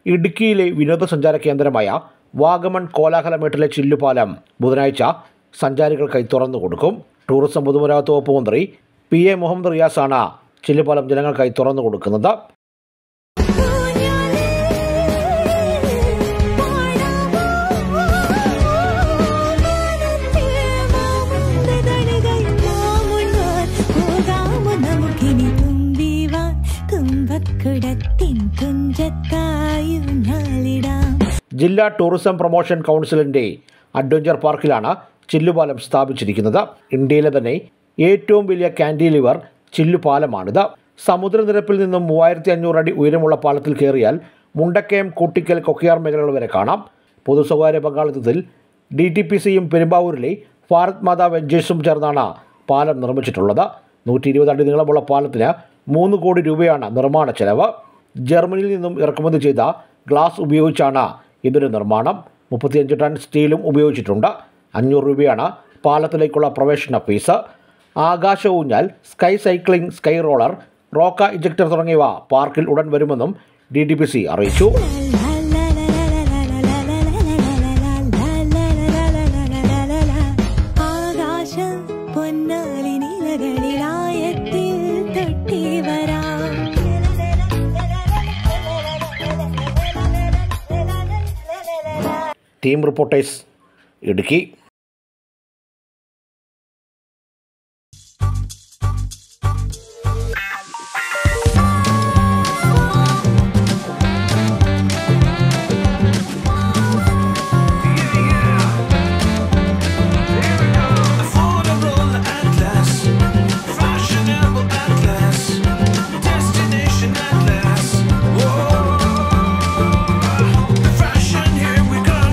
ഇടുക്കിയിലെ വിനോദസഞ്ചാര കേന്ദ്രമായ വാഗമൺ കോലാഹലമേട്ടിലെ ചില്ലുപാലം ബുധനാഴ്ച സഞ്ചാരികൾക്കായി തുറന്നു കൊടുക്കും ടൂറിസം പൊതുമരാമത്ത് വകുപ്പ് മന്ത്രി പി എ മുഹമ്മദ് റിയാസാണ് ചില്ലുപാലം ജനങ്ങൾക്കായി തുറന്നു കൊടുക്കുന്നത് കുടത്തിൻ തുഞ്ചത്തായും ഞാലിടാം ജില്ലാ ടൂറിസം പ്രൊമോഷൻ കൗൺസിലിൻ്റെ അഡ്വഞ്ചർ പാർക്കിലാണ് ചില്ലുപാലം സ്ഥാപിച്ചിരിക്കുന്നത് ഇന്ത്യയിലെ തന്നെ ഏറ്റവും വലിയ കാൻഡിലിവർ ചില്ലുപാലമാണിത് സമുദ്രനിരപ്പിൽ നിന്നും മൂവായിരത്തി അഞ്ഞൂറ് അടി ഉയരമുള്ള പാലത്തിൽ കയറിയാൽ മുണ്ടക്കയം കൂട്ടിക്കൽ കൊക്കിയാർ മേഖലകൾ വരെ കാണാം പൊതു സ്വകാര്യ പങ്കാളിത്തത്തിൽ ഡി ടി പി സിയും പെരുമ്പാവൂരിലെ ഭാരത് മാതാ വെഞ്ചേഴ്സും ചേർന്നാണ് പാലം നിർമ്മിച്ചിട്ടുള്ളത് നൂറ്റി ഇരുപത് അടി നീളമുള്ള പാലത്തിന് മൂന്ന് കോടി രൂപയാണ് നിർമ്മാണ ചെലവ് ജർമ്മനിയിൽ നിന്നും ഇറക്കുമതി ചെയ്ത ഗ്ലാസ് ഉപയോഗിച്ചാണ് ഇതിൻ്റെ നിർമ്മാണം മുപ്പത്തിയഞ്ച് ടൺ സ്റ്റീലും ഉപയോഗിച്ചിട്ടുണ്ട് അഞ്ഞൂറ് രൂപയാണ് പാലത്തിലേക്കുള്ള പ്രവേശന ഫീസ് ആകാശ ഊഞ്ഞാൽ sky cycling sky roller rocket ejector തുടങ്ങിയവ പാർക്കിൽ ഉടൻ വരുമെന്നും ഡി ടി പി സി അറിയിച്ചു ആകാശം പൊന്നാലി നിലകളിലായത്തിൽ തൊട്ടി വരാം team reporters Idukki Affordable Atlas, fashionable Atlas, destination Atlas. Whoa, fashion here we come.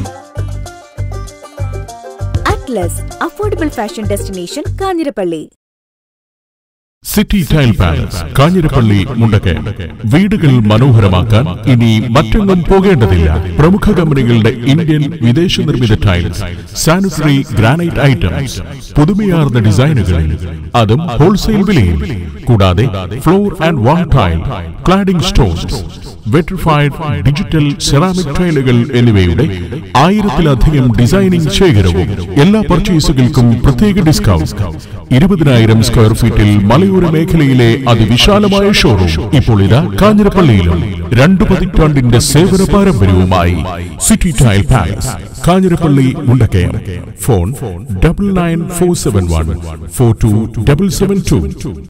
Atlas affordable fashion destination Kanjirappally city tile palace Kanjirappally Mundakayam വീടുകൾ മനോഹരമാക്കാൻ ഇനി മറ്റെങ്ങും പോകേണ്ടതില്ല പ്രമുഖ കമ്പനികളുടെ ഇന്ത്യൻ വിദേശ നിർമ്മിത ടൈൽസ് സാനിറ്ററി ഗ്രാനൈറ്റ് ഐറ്റംസ് പുതുമയാർന്ന ഡിസൈനുകളിൽ അതും ഹോൾസെയിൽ വിലയിൽ കൂടാതെ floor and wall tile cladding stones vitrified digital ceramic ടൈലുകൾ എന്നിവയുടെ ആയിരത്തിലധികം ഡിസൈനിംഗ് ശേഖരവും എല്ലാ പർച്ചേസുകൾക്കും പ്രത്യേക ഡിസ്കൗണ്ട് ഇരുപതിനായിരം സ്ക്വയർ ഫീറ്റിൽ മലയോര മേഖലയിലെ അതിവിശാലമായ ഷോറൂം ഇപ്പോൾ ഇതാ കാഞ്ഞിരപ്പള്ളിയിലും രണ്ടു പതിറ്റാണ്ടിന്റെ സേവന പാരമ്പര്യവുമായി city tile palace Kanjirappally Mundakayam phone double nine four seven one four two double seven to